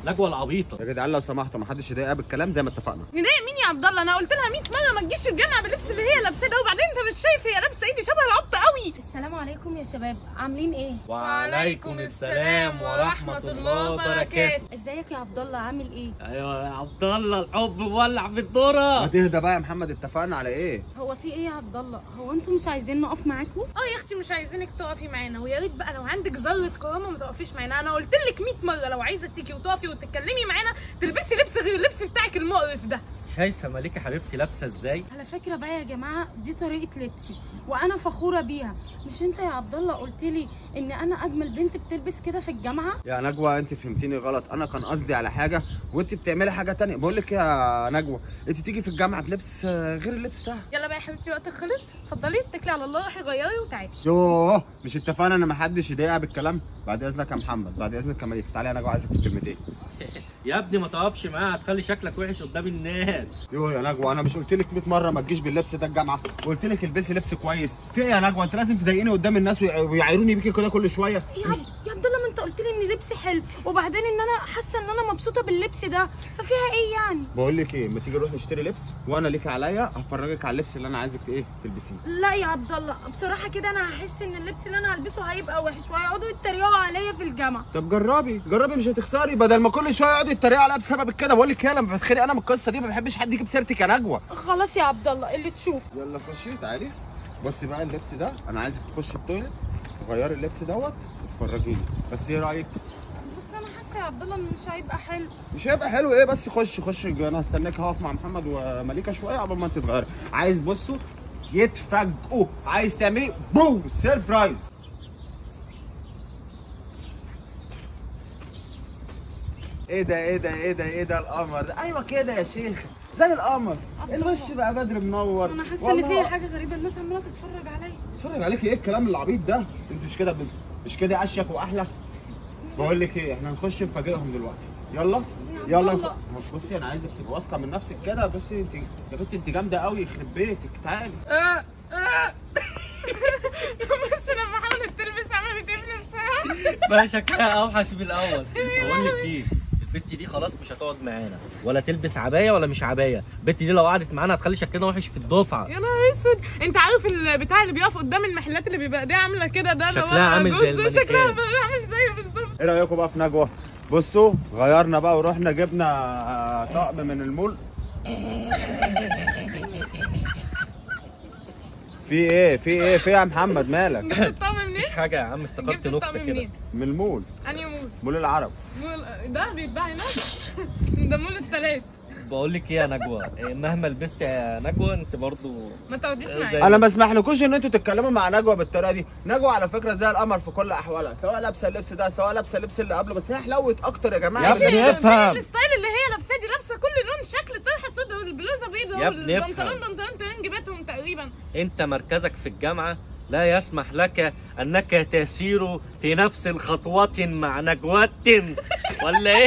نجوى العبيطه يا جدعان لو سمحتوا ما حدش يضايقها بالكلام زي ما اتفقنا نضايق مين يا عبد الله انا قلت لها 100 مره ما تجيش الجامعه باللبس اللي هي لابساه ده وبعدين انت مش شايف هي لابسه ايه دي شبه العبط قوي السلام عليكم يا شباب عاملين ايه وعليكم السلام ورحمه الله وبركاته ازيك يا عبد الله عامل ايه ايوه يا عبد الله الحب مولع في ما الذره تهدى بقى يا محمد اتفقنا على ايه هو في ايه يا عبد الله هو انتوا مش عايزين نقف معاكم اه يا اختي مش عايزينك تقفي معانا ويا ريت بقى لو عندك ذره كرامه ما تقفيش معانا انا قلت لك 100 مره لو عايزه تيجي وتقفي وتتكلمي معانا تلبسي لبس غير اللبس بتاعك المقرف ده شايفه مليكه حبيبتي لابسه ازاي على فكره بقى يا جماعه دي طريقه لبسي وانا فخوره بيها مش انت يا عبد الله قلت لي ان انا اجمل بنت بتلبس كده في الجامعه يا نجوى انت فهمتيني غلط انا كان قصدي على حاجه وانت بتعملي حاجه تانية بقول لك يا نجوى انت تيجي في الجامعه بلبس آه، غير اللبس ده يلا بقى يا حبيبتي وقتك خلص اتفضلي اتكلي على الله روحي غيري وتعالي يوه مش اتفقنا ان ما حدش يضايقها بالكلام بعد اذنك يا محمد بعد اذنك يا مليك تعالى يا نجوى عايزك في كلمتين يا ابني ما تقفش معاها هتخلي شكلك وحش قدام الناس يوه يا نجوى انا مش قلت لك 100 مره ما تجيش باللبس ده الجامعه قلت لك البسي لبس كويس في ايه يا نجوى انت لازم تضايقيني قدام الناس ويع- ويعايروني بيكي كده كل شويه يا عبد يا عبد الله ما انت قلت لي ان لبسي حلو وبعدين ان انا حاسه ان انا مبسوطه باللبس ده ففيها ايه يعني بقول لك ايه ما تيجي نروح نشتري لبس وانا ليك عليا هفرجك على اللبس اللي انا عايزك ايه تلبسيه لا يا عبد الله بصراحه كده انا هحس ان اللبس اللي انا هلبسه هيبقى وحش وهيقعدوا يتريقوا عليا في الجامعه طب جربي جربي مش هتخسري بدل ما كل شويه يقعدوا يتريقوا عليا بسبب كده بقول لك ايه لما بتخانق انا من القصه دي ما بحبش حد يجيب سيرتك يا نجوى خلاص يا عبد الله اللي تشوف يلا خشي تعالي بصي بقى اللبس ده انا عايزك تخشي التويليت تغيري اللبس دوت وتفرجي لي بس ايه رايك بس انا حاسه يا عبد الله انه مش هيبقى حلو مش هيبقى حلو ايه بس خش خش انا هستناك هقف مع محمد ومليكه شويه قبل ما انت تتغيري عايز بصوا يتفاجئوا عايز تعملي بو سيربرايز ايه ده ايه ده ايه ده ايه ده القمر ده ايوه كده يا شيخ زي القمر الوش بقى بدر منور انا حاسه ان والله فيا حاجه غريبه الناس عماله تتفرج عليا اتفرج عليك ايه الكلام العبيط ده انت مش كده مش كده اشيك واحلى بقول لك ايه احنا نخش نفاجئهم دلوقتي يلا يلا الله. بصي انا عايزك تبقي واثقه من نفسك كده بصي انت يا بنتي انت جامده قوي يخرب بيتك تعالي بس لما حاولت تلبس عملت ايه في نفسها بقى شكلها اوحش من الاول بقول لك ايه البت دي خلاص مش هتقعد معانا ولا تلبس عبايه ولا مش عبايه البت دي لو قعدت معانا هتخلي شكلنا وحش في الدفعه يا نهار اسود انت عارف البتاع اللي بيقف قدام المحلات اللي بيبقى ايديها عامله كده ده اللي هو شكلها عامل زي بص، المانيكان. شكلها بقى عامل زيه بالظبط ايه رايكم بقى في نجوى بصوا غيرنا بقى ورحنا جبنا آه، طقم من المول في ايه في ايه في إيه يا محمد مالك جبت الطقم منين؟ مفيش حاجه يا عم افتكرت جبت الطقم نكته كده منين؟ من المول انهي مول؟ مول العرب مول ده بيتباع هناك ده مول التلات بقول لك ايه يا نجوى إيه، مهما لبست يا نجوى انت برضو ما تقعديش زي- معايا انا ما اسمحلكوش ان انتوا تتكلموا مع نجوى بالطريقه دي نجوى على فكره زي القمر في كل احوالها سواء لابسه اللبس ده سواء لابسه اللبس اللي قبله بس هي حلوت اكتر يا جماعه يا ابني فين افهم. الستايل اللي هي لابساه دي لابسه كل لون شكل الطرحه سودا والبلوزه بيضه يا ابني والبنطلون افهم. بنطلون ترنج بيتهم تقريبا انت مركزك في الجامعه لا يسمح لك انك تسير في نفس الخطوات مع نجوة ولا ايه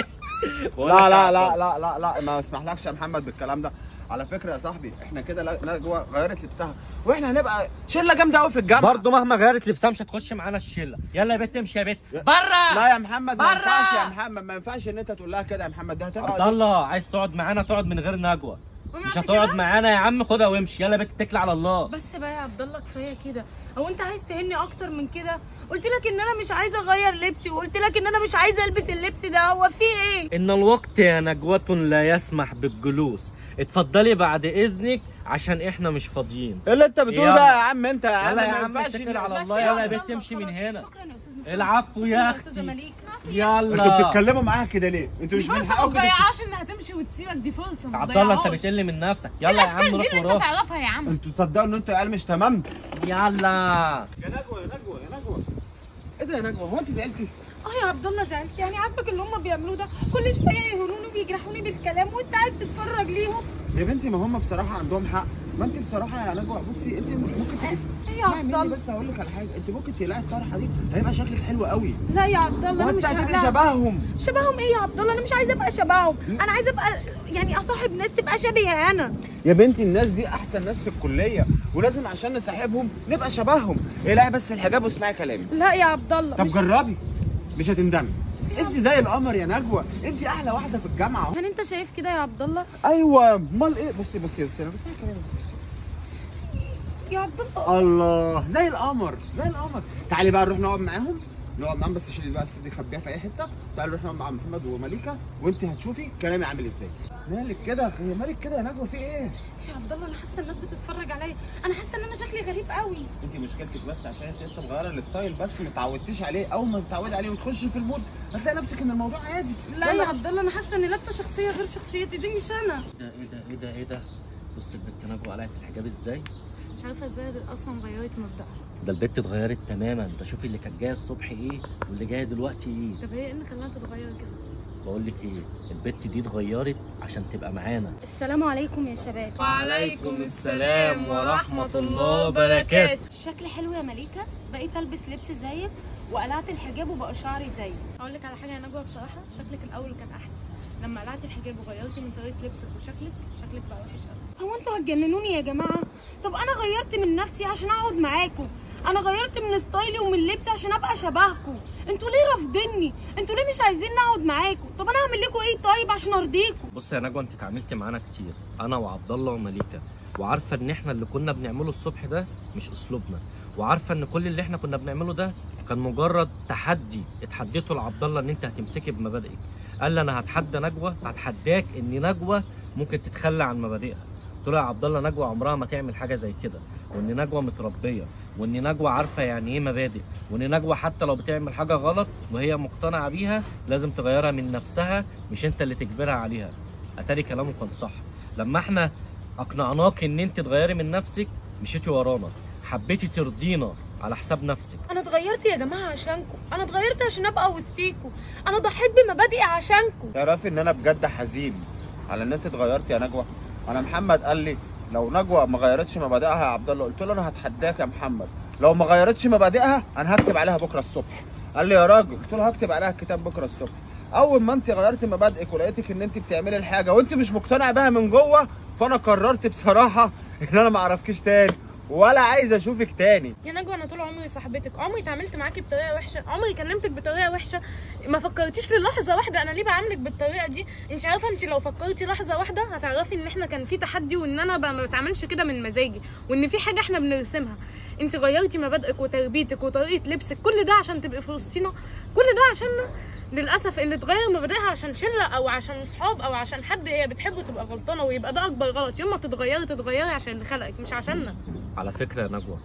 بقول لك لا يا لا عبد لا لا لا لا ما اسمحلكش يا محمد بالكلام ده على فكره يا صاحبي احنا كده لا- نجوى غيرت لبسها واحنا هنبقى شله جامده قوي في الجامعه برضه مهما غيرت لبسها مش هتخش معانا الشله يلا يا بت امشي يا بت لا بره يا محمد ما برا! ينفعش يا محمد ما ينفعش ان انت تقول لها كده يا محمد دي عبد هتبقى الله عايز تقعد معانا تقعد من غير نجوى وما مش في هتقعد كده؟ معانا يا عم خدها وامشي يلا يا بت اتكل على الله بس بقى يا عبد الله كفايه كده هو انت عايز تهني اكتر من كده قلت لك ان انا مش عايزه اغير لبسي وقلت لك ان انا مش عايزه البس اللبس ده هو في ايه ان الوقت يا نجوة لا يسمح بالجلوس اتفضلي بعد اذنك عشان احنا مش فاضيين ايه اللي انت بتقوله يلا. ده يا عم انت يا عم يلا يا ما عم ينفعش اتكل إن- على بس الله يلا يا عبد بت الله تمشي من خلاص. هنا شكرا يا استاذ محمد العفو شكراً يا أستاذة اختي مليك. انتوا يلا بتتكلموا معاها كده ليه انتوا مش دي من فرصه ما حقكم تضيعهاش انها تمشي وتسيبك دي فرصه ما عبد الله انت تضيعهاش. بتقل من نفسك ايه يلا يا عم الاشكال دي روح اللي انت وراه تعرفها يا عم انتوا تصدقوا ان انتوا عيال مش تمام يلا يا نجوى يا نجوى يا نجوى ايه ده يا نجوى هو انت زعلتي اه يا عبد الله زعلت يعني عاجبك اللي هم بيعملوه ده كل شويه يهونوني ويجرحوني بالكلام وانت قاعد تتفرج ليهم يا بنتي ما هم بصراحه عندهم حق ما انت بصراحه يا نجوى بصي انت ممكن تبقي ايه يا اسمعي عبد مني الله بس هقول لك على حاجه انت ممكن تلاقي الطرحه دي هيبقى شكلك حلو قوي لا يا عبد الله انا وانت مش هتبقي هقلع. شبههم شبههم ايه يا عبد الله انا مش عايزه ابقى شبههم انا عايزه ابقى يعني اصاحب ناس تبقى شبيه انا يا بنتي الناس دي احسن ناس في الكليه ولازم عشان نصاحبهم نبقى شبههم اقلعي بس الحجاب واسمعي كلامي لا يا عبد الله طب مش... جربي مش هتندمي انت زي القمر يا نجوى انت احلى واحده في الجامعه يعني انت شايف كده يا عبد الله ايوه امال ايه بصي بصي بصي انا بسمع كلامك بس بصي يا عبد الله الله زي القمر زي القمر تعالي بقى نروح نقعد معاهم نقعد معاهم بس شيلي بقى الست دي خبيها في اي حته تعالي نروح نقعد مع محمد ومليكه وانت هتشوفي كلامي عامل ازاي مالك كده يا مالك كده يا نجوى في ايه يا عبد الله انا حاسه الناس بتتفرج عليا انا حاسه ان انا شكلي غريب قوي انت مشكلتك بس عشان انت لسه مغيره الستايل بس ما اتعودتيش عليه اول ما تتعودي عليه وتخشي في المود هتلاقي نفسك ان الموضوع عادي لا يلا يا عبد الله انا حاسه اني لابسه شخصيه غير شخصيتي دي مش انا ايه ده ايه ده ايه ده ايه ده بص البت نجوى قلعت الحجاب ازاي مش عارفه ازاي اصلا غيرت مبدأها ده البت اتغيرت تماما ده شوفي اللي كانت جايه الصبح ايه واللي جايه دلوقتي ايه طب هي ايه اللي خلاها تتغير كده بقول لك ايه البت دي اتغيرت عشان تبقى معانا السلام عليكم يا شباب وعليكم السلام ورحمة الله وبركاته شكلي حلو يا مليكه بقيت البس لبس زيك وقلعت الحجاب وبقى شعري زيك اقول لك على حاجه يا نجوى بصراحه شكلك الاول كان احلى لما قلعتي الحجاب وغيرتي من طريقه لبسك وشكلك شكلك بقى وحش قوي هو انتوا هتجننوني يا جماعه طب انا غيرت من نفسي عشان اقعد معاكم انا غيرت من ستايلي ومن لبسي عشان ابقى شبهكم انتوا ليه رافضيني انتوا ليه مش عايزين نقعد معاكم طب انا هعمل لكم ايه طيب عشان ارضيكم بص يا نجوى انت اتعاملتي معانا كتير انا وعبد الله ومليكه وعارفه ان احنا اللي كنا بنعمله الصبح ده مش اسلوبنا وعارفه ان كل اللي احنا كنا بنعمله ده كان مجرد تحدي اتحديته لعبد الله ان انت هتمسكي بمبادئك قال لي انا هتحدى نجوى هتحداك ان نجوى ممكن تتخلى عن مبادئها قلت له يا عبد الله نجوى عمرها ما تعمل حاجه زي كده وان نجوى متربيه وان نجوى عارفه يعني ايه مبادئ وان نجوى حتى لو بتعمل حاجه غلط وهي مقتنعه بيها لازم تغيرها من نفسها مش انت اللي تجبرها عليها اتاري كلامه كان صح لما احنا اقنعناك ان انت تغيري من نفسك مشيتي ورانا حبيتي ترضينا على حساب نفسك انا اتغيرت يا جماعه عشانكم انا اتغيرت عشان ابقى وسطيكم انا ضحيت بمبادئي عشانكم تعرفي ان انا بجد حزين على ان انت اتغيرت يا نجوى انا محمد قال لي لو نجوى ما غيرتش مبادئها يا عبد الله قلت له انا هتحداك يا محمد لو ما غيرتش مبادئها انا هكتب عليها بكره الصبح قال لي يا راجل قلت له هكتب عليها الكتاب بكره الصبح اول ما انت غيرت مبادئك ولقيتك ان انت بتعملي الحاجه وانت مش مقتنع بها من جوه فانا قررت بصراحه ان انا ما اعرفكيش تاني ولا عايز اشوفك تاني يا نجوى انا طول عمري صاحبتك عمري اتعاملت معاكي بطريقه وحشه عمري كلمتك بطريقه وحشه ما فكرتيش للحظه واحده انا ليه بعاملك بالطريقه دي انت عارفه انت لو فكرتي لحظه واحده هتعرفي ان احنا كان في تحدي وان انا ب- ما بتعاملش كده من مزاجي وان في حاجه احنا بنرسمها انت غيرتي مبادئك وتربيتك وطريقه لبسك كل ده عشان تبقي في وسطينا كل ده عشان للاسف اللي تغير مبادئها عشان شله او عشان صحاب او عشان حد هي بتحبه تبقى غلطانه ويبقى ده اكبر غلط يوم ما تتغيري تتغيري عشان اللي خلقك مش عشاننا على فكره يا نجوى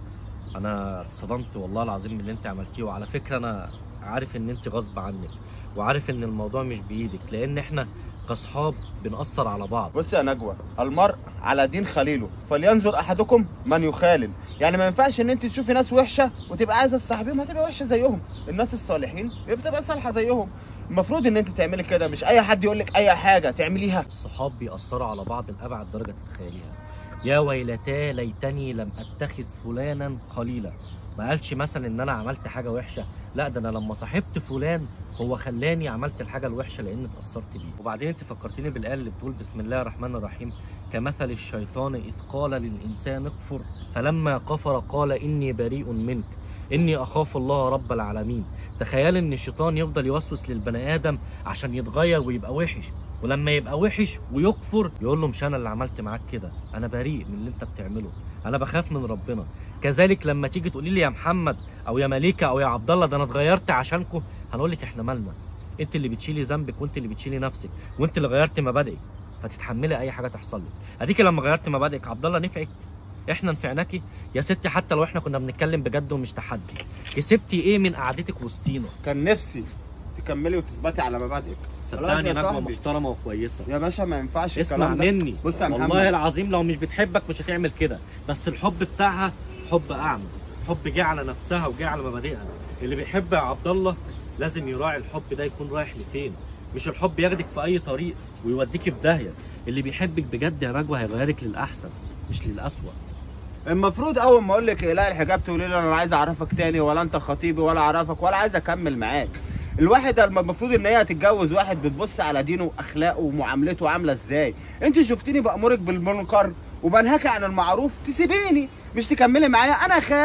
انا اتصدمت والله العظيم من اللي انت عملتيه وعلى فكره انا عارف ان انت غصب عنك وعارف ان الموضوع مش بايدك لان احنا كاصحاب بنأثر على بعض بص يا نجوى المرء على دين خليله فلينظر احدكم من يخالل يعني ما ينفعش ان انت تشوفي ناس وحشه وتبقى عايزه تصاحبيهم هتبقى وحشه زيهم الناس الصالحين بتبقى صالحه زيهم المفروض ان انت تعملي كده مش اي حد يقول لك اي حاجه تعمليها الصحاب بيأثروا على بعض لأبعد درجة تتخيليها يا ويلتى ليتني لم أتخذ فلانا خليلا ما قالش مثلا ان انا عملت حاجه وحشه لا ده انا لما صاحبت فلان هو خلاني عملت الحاجه الوحشه لان اتاثرت بيه وبعدين انت فكرتني بالايه اللي بتقول بسم الله الرحمن الرحيم كمثل الشيطان اذ قال للانسان اكفر فلما كفر قال اني بريء منك اني اخاف الله رب العالمين تخيل ان الشيطان يفضل يوسوس للبني ادم عشان يتغير ويبقى وحش ولما يبقى وحش ويكفر يقول له مش انا اللي عملت معاك كده انا بريء من اللي انت بتعمله انا بخاف من ربنا كذلك لما تيجي تقولي لي يا محمد او يا مليكه او يا عبد الله ده انا اتغيرت عشانكم هنقول لك احنا مالنا انت اللي بتشيلي ذنبك وانت اللي بتشيلي نفسك وانت اللي غيرتي مبادئك فتتحملي اي حاجه تحصل لك اديكي لما غيرتي مبادئك عبد الله نفعك احنا نفعناكي يا ستي حتى لو احنا كنا بنتكلم بجد ومش تحدي كسبتي ايه من قعدتك وسطينا كان نفسي تكملي وتثبتي على مبادئك صدقني يا نجمه صاحبي. محترمه وكويسه يا باشا ما ينفعش اسمع الكلام ده مني بص يا والله محمد العظيم لو مش بتحبك مش هتعمل كده بس الحب بتاعها حب اعمى حب جه على نفسها وجه على مبادئها اللي بيحب يا عبد الله لازم يراعي الحب ده يكون رايح لفين مش الحب ياخدك في اي طريق ويوديكي في داهيه اللي بيحبك بجد يا نجوى هيغيرك للاحسن مش للاسوأ المفروض اول ما اقول لك اقلعي الحجاب تقولي لي انا عايز اعرفك تاني ولا انت خطيبي ولا اعرفك ولا عايز اكمل معاك الواحد الم- المفروض ان هي هتتجوز واحد بتبص على دينه واخلاقه ومعاملته عامله ازاي انت شفتيني بامرك بالمنكر وبنهاك عن المعروف تسيبيني مش تكملي معايا انا اخاف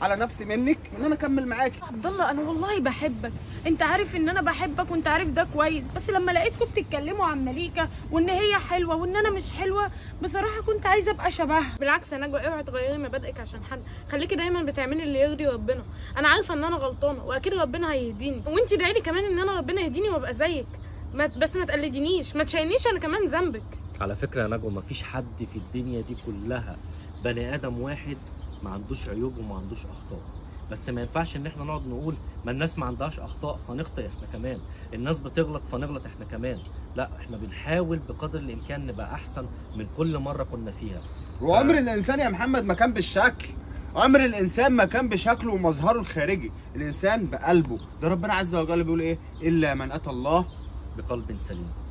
على نفسي منك ان انا اكمل معاكي عبد الله انا والله بحبك انت عارف ان انا بحبك وانت عارف ده كويس بس لما لقيتكم بتتكلموا عن مليكه وان هي حلوه وان انا مش حلوه بصراحه كنت عايزه ابقى شبهها بالعكس يا نجوى اوعي تغيري مبادئك عشان حد خليكي دايما بتعملي اللي يرضي ربنا انا عارفه ان انا غلطانه واكيد ربنا هيهديني وانت ادعي لي كمان ان انا ربنا يهديني وابقى زيك ما بس ما تقلدينيش ما تشيلنيش انا كمان ذنبك على فكره يا نجوى مفيش حد في الدنيا دي كلها بني ادم واحد ما عندوش عيوب وما عندوش اخطاء بس ما ينفعش ان احنا نقعد نقول ما الناس ما عندهاش اخطاء فنخطئ احنا كمان الناس بتغلط فنغلط احنا كمان لا احنا بنحاول بقدر الامكان نبقى احسن من كل مره كنا فيها وعمر الانسان يا محمد ما كان بالشكل عمر الانسان ما كان بشكله ومظهره الخارجي الانسان بقلبه ده ربنا عز وجل بيقول ايه الا من اتى الله بقلب سليم